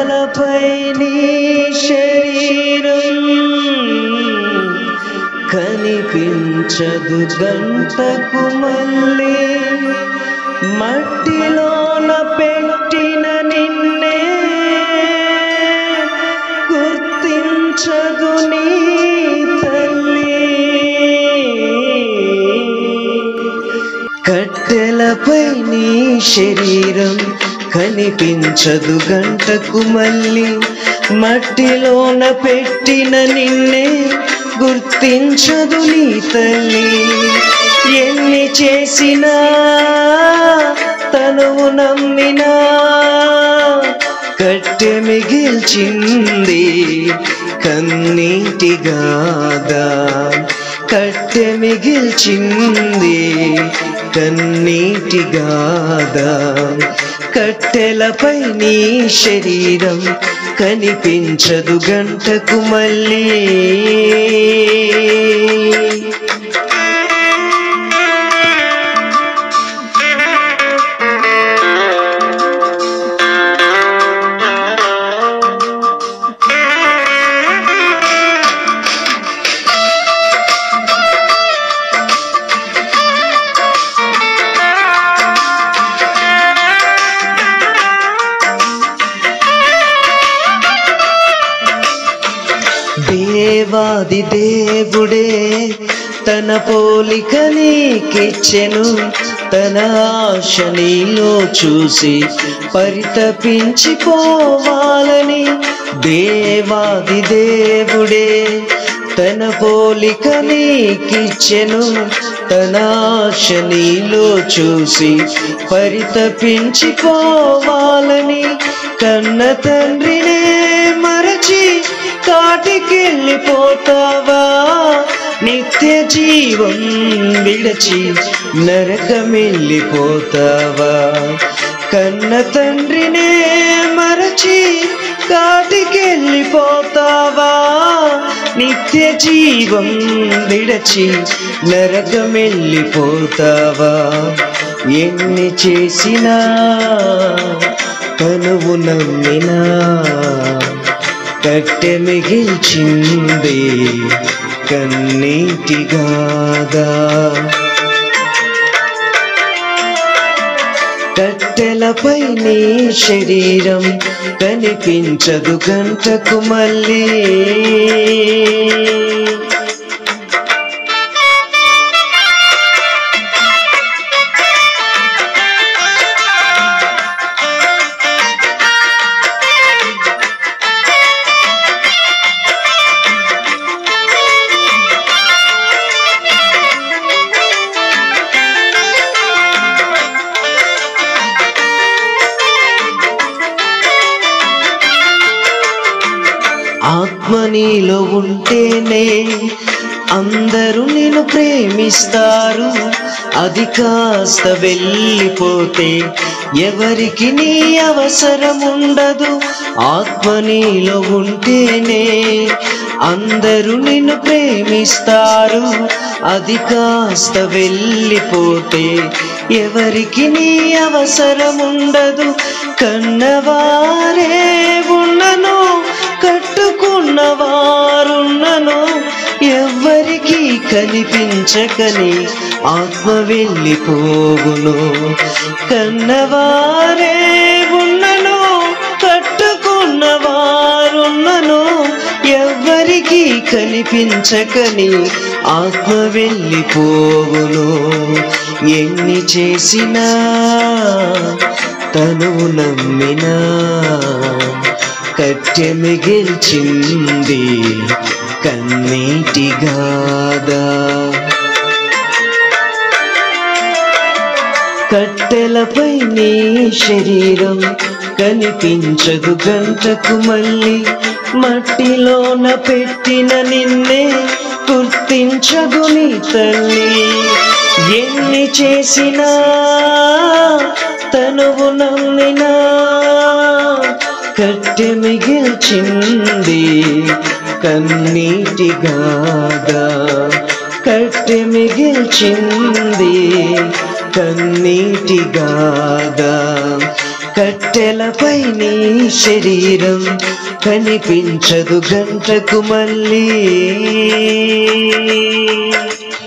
కట్టెలపై నీ శరీరం కనిపించదు గంటకు మళ్ళీ మట్టిలోన పెట్టిన నిన్నే గుర్తించదు నీ తల్లి కట్టెలపై నీ శరీరం కనిపించదు గంటకు మళ్ళీ మట్టిలోన పెట్టిన నిన్నే గుర్తించదు నీ తల్లి ఎన్ని చేసినా తనువు నమ్మినా కట్టె మిగిల్చింది కన్నీటి గాదా కట్టె మిగిల్చింది కన్నీటి గాదా కట్టెలపై నీ శరీరం కనిపించదు గంటకు మళ్ళీ దేవాది దేవుడే తన పోలిక నీకిచ్చెను తన ఆశ నీలో చూసి పరితపించిపోవాలని దేవాది దేవుడే తన పోలిక నీకిచ్చెను తన ఆశ నీలో చూసి పరితపించిపోవాలని కన్న తండ్రినే మరచి కాటికెళ్ళిపోతావా నిత్య జీవం విడచి నరకమెళ్ళిపోతావా కన్న తండ్రినే మరచి కాటికెళ్ళిపోతావా నిత్య జీవం విడచి నరకమెళ్ళిపోతావా ఎన్ని చేసినా కనువు నమ్మినా కట్టె మిగిల్చింది కన్నీటి గాదా కట్టెలపై నీ శరీరం కనిపించదు గంటకు మళ్ళీ ఆత్మ నీలో ఉంటేనే అందరూ నిన్ను ప్రేమిస్తారు అది కాస్త వెళ్ళిపోతే ఎవరికి నీ అవసరం ఉండదు ఆత్మ నీలో ఉంటేనే అందరూ నిన్ను ప్రేమిస్తారు అది కాస్త వెళ్ళిపోతే ఎవరికి నీ అవసరం ఉండదు కన్నవారే ఉన్నను కట్టుకున్న వారున్నను ఎవ్వరికి కనిపించకని ఆత్మ వెళ్ళిపోవును కన్నవారే ఉన్నను కట్టుకున్న వారున్నను ఎవ్వరికి కనిపించకని ఆత్మ వెళ్ళిపోవును ఎన్ని చేసినా తను నమ్మినా కట్టె మిగిల్చింది కన్నీటి గాదా కట్టెలపై నీ శరీరం కనిపించదు గంటకు మళ్ళీ మట్టిలోన పెట్టిన నిన్నే గుర్తించదు నీ తల్లి ఎన్ని చేసినా తనువు నమ్మినా కట్టె మిగిల్చింది కన్నీటి గాదా కట్టె మిగిల్చింది కన్నీటి గాదా కట్టెలపై నీ శరీరం కనిపించదు గంటకు మళ్ళీ